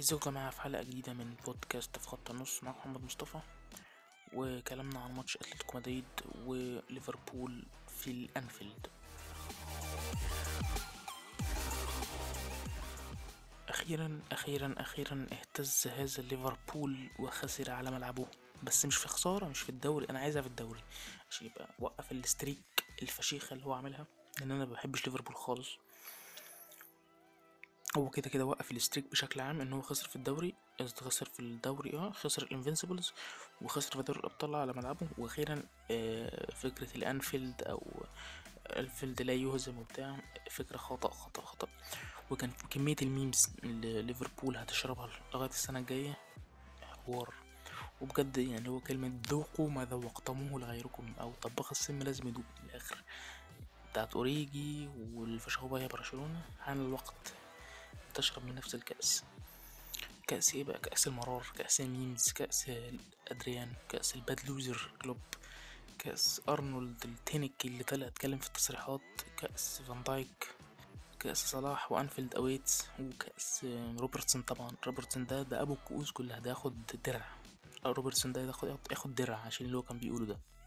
ازيكم يا جماعة في حلقة جديدة من بودكاست في خط النص مع محمد مصطفى وكلامنا عن ماتش اتلتيكو مدريد وليفربول في الانفيلد اخيرا اخيرا اخيرا اهتز هذا ليفربول وخسر على ملعبه بس مش في خسارة مش في الدوري انا عايزها في الدوري عشان يبقى وقف الستريك الفشيخة اللي هو عاملها لان انا مبحبش ليفربول خالص هو كده كده وقف الستريك بشكل عام ان هو خسر في الدوري قصدي خسر في الدوري اه خسر الانفنسبلز وخسر في دوري الابطال على ملعبه واخيرا آه فكرة الانفيلد او الفيلد لا يهزم وبتاع فكرة خطأ خطأ خطأ وكان كمية الميمز اللي ليفربول هتشربها لغاية السنة الجاية حوار وبجد يعني هو كلمة ذوقوا ما ذوقتموه لغيركم أو طباخ السم لازم يدوق من الآخر بتاعت أوريجي والفشخوبة هي برشلونة حان الوقت تشرب من نفس الكأس كأس ايه بقى كأس المرار كأس الميمز كأس أدريان كأس الباد لوزر كلوب كأس أرنولد التينك اللي طلع اتكلم في التصريحات كأس فان دايك كأس صلاح وأنفيلد أويتس وكأس روبرتسون طبعا روبرتسون ده ده أبو الكؤوس كلها ده ياخد درع روبرتسون ده ياخد ياخد درع عشان اللي هو كان بيقوله ده